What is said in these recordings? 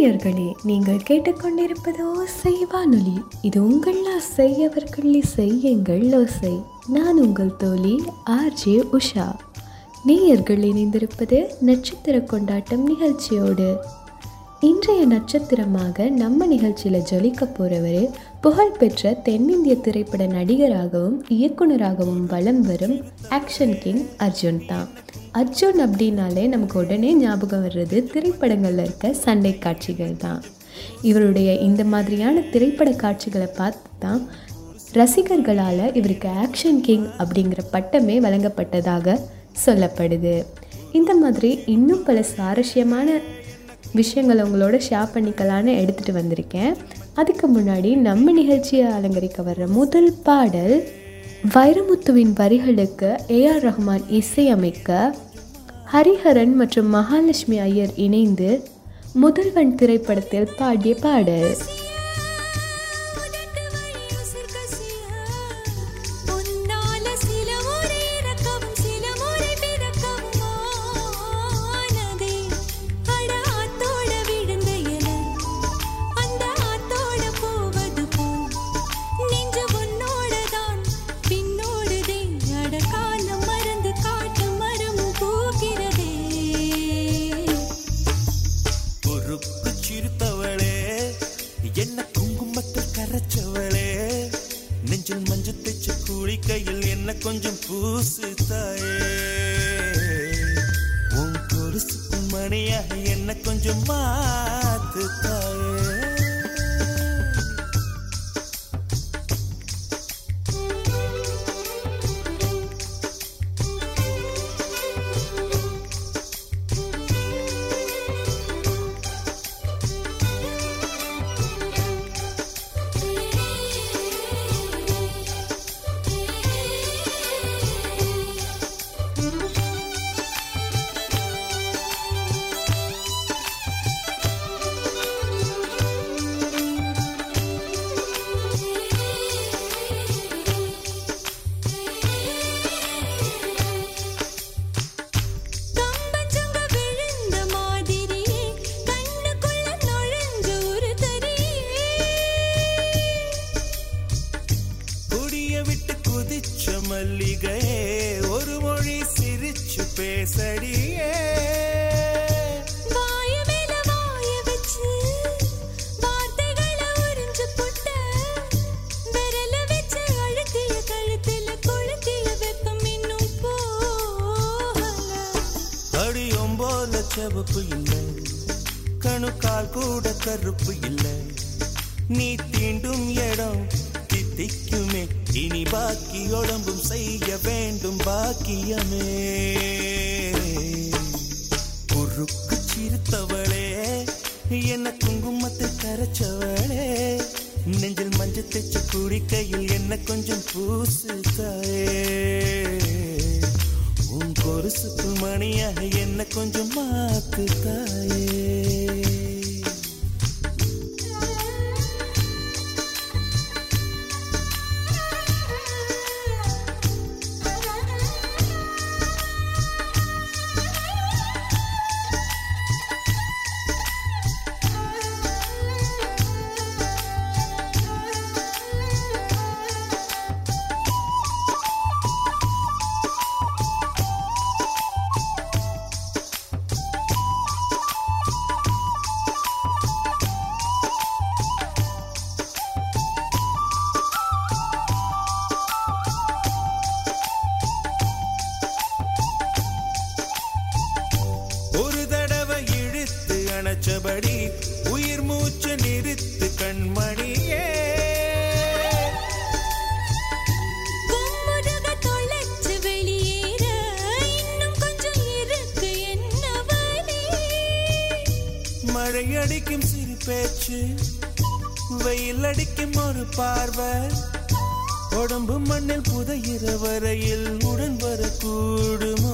நேயர்களே நீங்கள் கேட்டுக்கொண்டிருப்பது ஓசை வானொலி இது உங்கள் ஆசை அவர்கள் இசை எங்கள் ஓசை நான் உங்கள் தோழி ஆர்ஜே உஷா நேயர்கள் இணைந்திருப்பது நட்சத்திர கொண்டாட்டம் நிகழ்ச்சியோடு இன்றைய நட்சத்திரமாக நம்ம நிகழ்ச்சியில் ஜொலிக்க போகிறவர் புகழ்பெற்ற தென்னிந்திய திரைப்பட நடிகராகவும் இயக்குனராகவும் வலம் வரும் ஆக்ஷன் கிங் அர்ஜுன் தான் அர்ஜுன் அப்படின்னாலே நமக்கு உடனே ஞாபகம் வர்றது திரைப்படங்களில் இருக்க சண்டை காட்சிகள் தான் இவருடைய இந்த மாதிரியான திரைப்பட காட்சிகளை பார்த்து தான் ரசிகர்களால் இவருக்கு ஆக்ஷன் கிங் அப்படிங்கிற பட்டமே வழங்கப்பட்டதாக சொல்லப்படுது இந்த மாதிரி இன்னும் பல சுவாரஸ்யமான விஷயங்களை உங்களோட ஷேர் பண்ணிக்கலான்னு எடுத்துகிட்டு வந்திருக்கேன் அதுக்கு முன்னாடி நம்ம நிகழ்ச்சியை அலங்கரிக்க வர்ற முதல் பாடல் வைரமுத்துவின் வரிகளுக்கு ஏஆர் ரஹ்மான் இசையமைக்க ஹரிஹரன் மற்றும் மகாலட்சுமி ஐயர் இணைந்து முதல்வன் திரைப்படத்தில் பாடிய பாடல் உன்னால சில முறை இறக்கவும் சில முறை பிறக்கவும் ஆனதே அட ஆத்தோட விழுந்த இல அந்த ஆத்தோட போவது போல் நெஞ்சு உன்னோடதான் பின்னோடுதே அட காலம் மறந்து காட்டு மரமும் பூக்கிறதே பொறுப்பு சிறுத்தவளே என்ன குங்குமத்தில் கரைச்சவளே நெஞ்சில் மஞ்சள் தைச்ச குளிக்கையில் என்ன கொஞ்சம் பூசு தாயே உன் கொலுசுக்கு மணியாக என்ன கொஞ்சம் மாத்து தாயே கம்பஞ்சங்க விழுந்த மாதிரி கண்ணுக்குள்ள நுழைஞ்ச ஒரு தரியே கொடிய விட்டு குதிச்ச மல்லிகையே ஒரு மொழி சிரிச்சு பேசடியே வாய மேல வாய வச்சு வார்த்தைகளை உறிஞ்சு புட்ட விரல வச்சு அழுத்திய கழுத்துல கொளுத்திய வெப்பம் இன்னும் போகல அடியும் போல செவப்பு இல்லை கணுக்கால் கூட கருப்பு இல்லை நீ தீண்டும் இடம் தித்திக்குமே இனி பாக்கி உடம்பும் செய்ய வேண்டும் பாக்கியமே குறுக்கு சிரித்தவளே என்ன குங்குமத்தில் கரைச்சவளே நெஞ்சில் மஞ்சள் தைச்ச குடிக்கையில் என்ன கொஞ்சம் பூசு தாயே உன் கொலுசுக்கு மணியாக என்ன கொஞ்சம் மாத்து தாயே ஒரு தடவை இழுத்து அணைச்சபடி உயிர் மூச்சு நிறுத்து கண்மணியே கும்முருக தொலைச்சு வெளியேற இன்னும் கொஞ்சம் இருக்கு என்ன வழி மழை அடிக்கும் சிறு பேச்சு வெயில் அடிக்கும் ஒரு பார்வை உடம்பு மண்ணில் புதையிற வரையில் உடன் வரக்கூடுமோ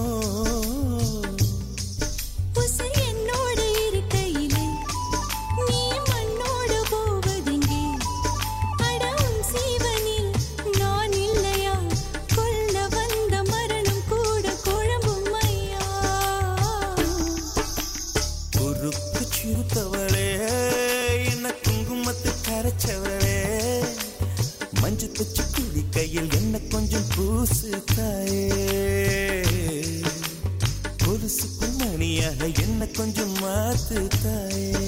உசை என்னோட இருக்கையிலே நீ மண்ணோட போவதெங்கே அட உன் சீவனில் நான் இல்லையா கொல்ல வந்த மரணம் கூட குழம்பும் ஐயா குறுக்கு சிறுத்தவளே மணியாக என்ன கொஞ்சம் மாத்து தாயே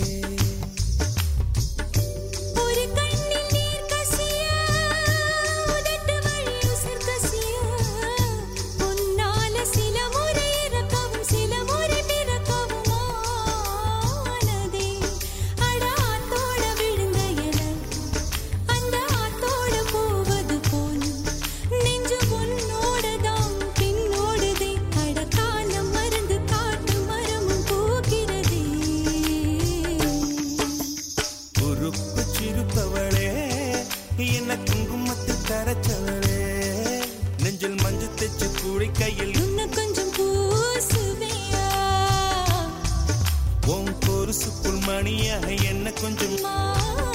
ஒரு கண்ணில் நீர் கசிய உதட்டு வழி உசிர் கசிய உன்னால சில முறை இறக்கவும் சில முறை பிறக்கவும் ஆனதே அட ஆத்தோட விழுந்த இல அந்த ஆத்தோட போவது போல் நெஞ்சு உன்னோட தான் பின்னோடுதே அட காலம் மருந்து காட்டு மரமும் போகிறதே உறுப்பு சிரிப்பவளே என்ன குங்குமத்தில் கரைச்சவளே நெஞ்சில் மஞ்சள் தைச்சு கூடி கையில் இன்னும் கொஞ்சம் பூசுவியா உன் பொருசுக்குள் மணியாக என்ன கொஞ்சம் மா